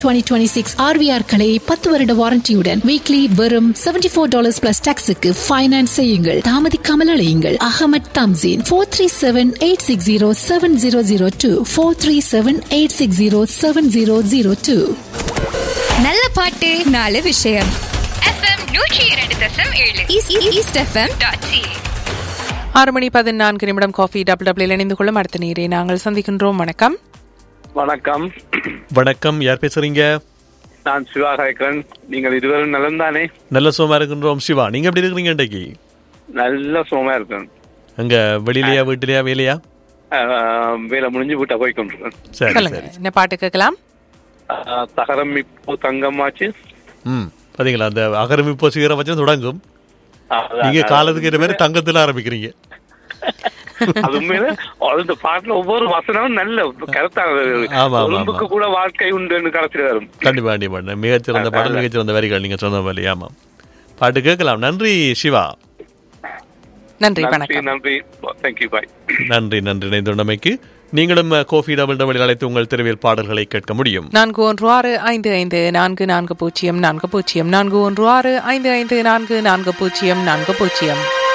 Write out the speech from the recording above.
2026 RVR களை பத்து வருட வாரண்டியுடன் வீக்லி வெறும் 74 ஃபோர் டாலர்ஸ் பிளஸ் டாக்ஸுக்கு ஃபைனான்ஸ் செய்யுங்கள் தாமதிக்காமல் அழையுங்கள் Ahmed Thamseen four three seven eight six zero seven zero zero two four three seven eight six zero seven zero zero two நல்ல பாட்டு நாலு விஷயம் எஃப்எம் நூற்றி இரண்டு தசம் ஏழு ஈஸ்ட் எஃப்எம் டாட் சி ஆறு மணி பதினான்கு நிமிடம் காஃபி டபுள் டபுள் இணைந்து கொள்ளும் அடுத்த நீரை நாங்கள் சந்திக்கின்றோம் வணக்கம் வணக்கம் வணக்கம் யார் பேசுறீங்க நான் சிவா கலைக்கிறேன் நீங்கள் இருவரும் நலம் தானே நல்ல சுகமா இருக்கின்றோம் சிவா நீங்க எப்படி இருக்கிறீங்க இன்றைக்கு நல்ல சுகமா இருக்கேன் அங்க வெளியிலயா வீட்டிலயா வேலையா ஆஹ், வேலை முடிஞ்சு வீட்டை போய் கொண்டிருக்கேன் சரி சொல்லுங்க சரி என்ன பாட்டு கேட்கலாம் ஆஹ், தகரம் இப்போ தங்கமாச்சு ம் பாத்தீங்களா அந்த அகரமிப்போ சிகரம் வச்சு தொடங்கும் அதான், நீங்க அதான். காலத்துக்கு ஏற்ற மாதிரி தங்கத்துல ஆரம்பிக்கிறீங்க அது உண்மையில அந்த பாட்டுல ஒவ்வொரு வசனமும் நல்ல கருத்தானது ஆமா, ஆமா, உடம்புக்கு கூட வாழ்க்கை உண்டுன்னு கடைசியில் வரும் கண்டிப்பா கண்டிப்பா மிகச்சிறந்த பாடல் மிகச்சிறந்த வரிகள் நீங்க சொன்ன மாதிரி ஆமாம் பாட்டு கேட்கலாம் நன்றி சிவா நன்றி நன்றி வணக்கம் நன்றி தேங்க்யூ பாய் நன்றி நன்றி இணைந்துள்ளமைக்கு நீங்களும் கோஃபி டபுள் டபுள் அழைத்து உங்கள் தெருவில் பாடல்களை கேட்க முடியும் நான்கு ஒன்று ஆறு ஐந்து ஐந்து நான்கு நான்கு பூஜ்ஜியம் நான்கு பூஜ்ஜியம் நான்கு ஒன்று ஆறு ஐந்து ஐந்து நான்கு நான்கு பூஜ்ஜியம் நான்கு பூஜ்ஜியம்